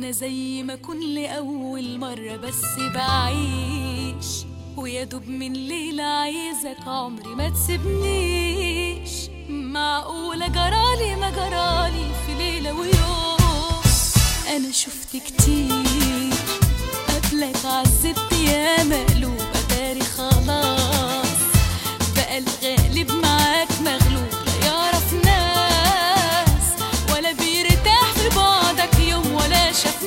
وانا زي ما كن لأول مرة بس بعيش ويا دوب من ليلة عايزك عمري ما تسيبنيش معقولة جرالي ما جرالي في ليلة ويوم أنا شفت كتير قبلك عذبت يا مقلوب أداري خلاص بقى الغالب معاك مغلوب لا يعرف ناس ولا بيرتاح في بعدك يوم ولا شاف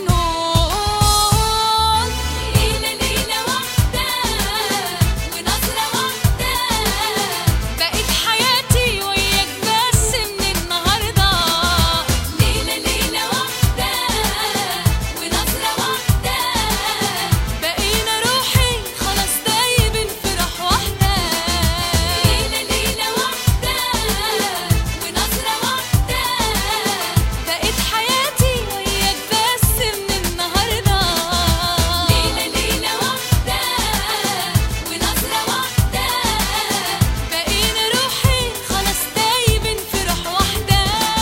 نوم ليلة ليلة واحدة ونظرة واحدة بقيت حياتي وياك بس من النهاردة ليلة ليلة واحدة ونظرة واحدة بقينا روحي خلاص دايبين في روح واحدة ليلة ليلة واحدة ونظرة واحدة بقيت حياتي وياك بس من النهاردة ليلة ليلة واحدة ونظرة واحدة بقينا روحي خلاص دايبين في روح واحدة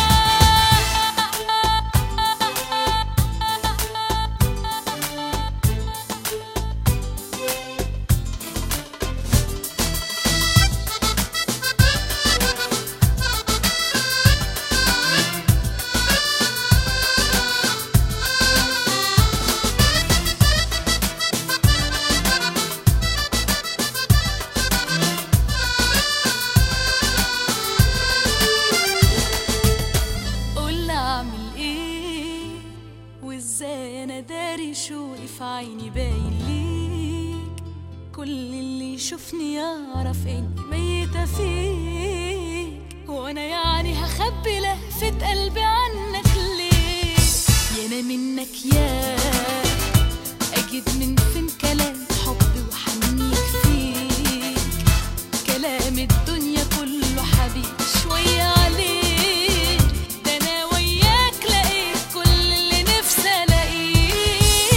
قول اعمل ايه وازاي انا داري شوقي في عيني باين ليك كل اللي يشوفني يعرف اني ميتة فيك وانا يعني هخبي لهفة قلبي عنك ليه يا انا منك يا اجد من فين كلام حب وحنيك فيك كلام الدنيا كله حبيبي شوية عليك ده أنا وياك لقيت كل اللي نفسي ألاقيه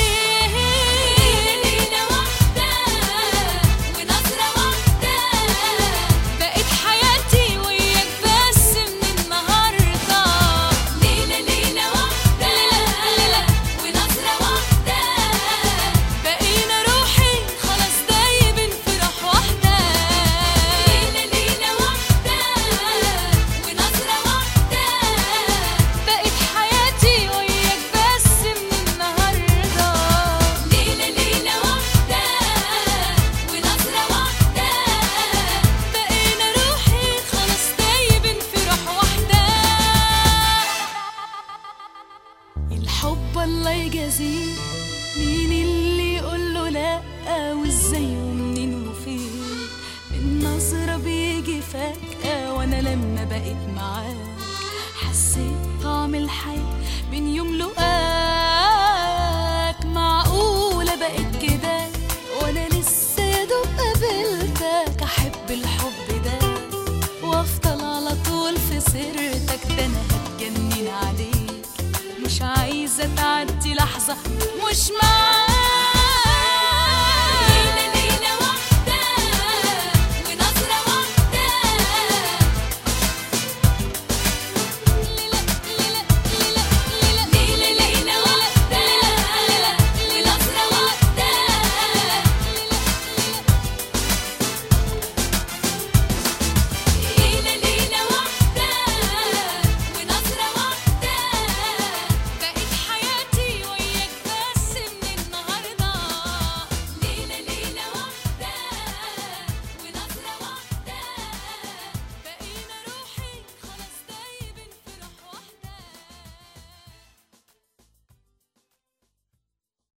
ليلة واحدة ونظرة واحدة بقيت حياتي وياك بس من النهاردة ليلة ليلة واحدة ليلة ونظرة واحدة بقينا روحي خلاص دايبين في روح واحدة ليلة ليلة واحدة ونظرة واحدة بقيت حياتي وياك بس من النهاردة ليلة ليلة واحدة ونظرة واحدة بقينا روحي خلاص دايبين في روح واحدة الحب الله يجازيه مين اللي يقول له لا وازاي ومنين وفين النظرة بيجي فجأة وانا لما بقيت معاك حسيت طعم الحياة من يوم لقاك معقولة بقيت كده وانا لسه يا دوب قابلتك احب الحب ده وافضل على طول في سيرتك ده انا هتجنن عليك مش عايزة تعدي لحظة مش معاك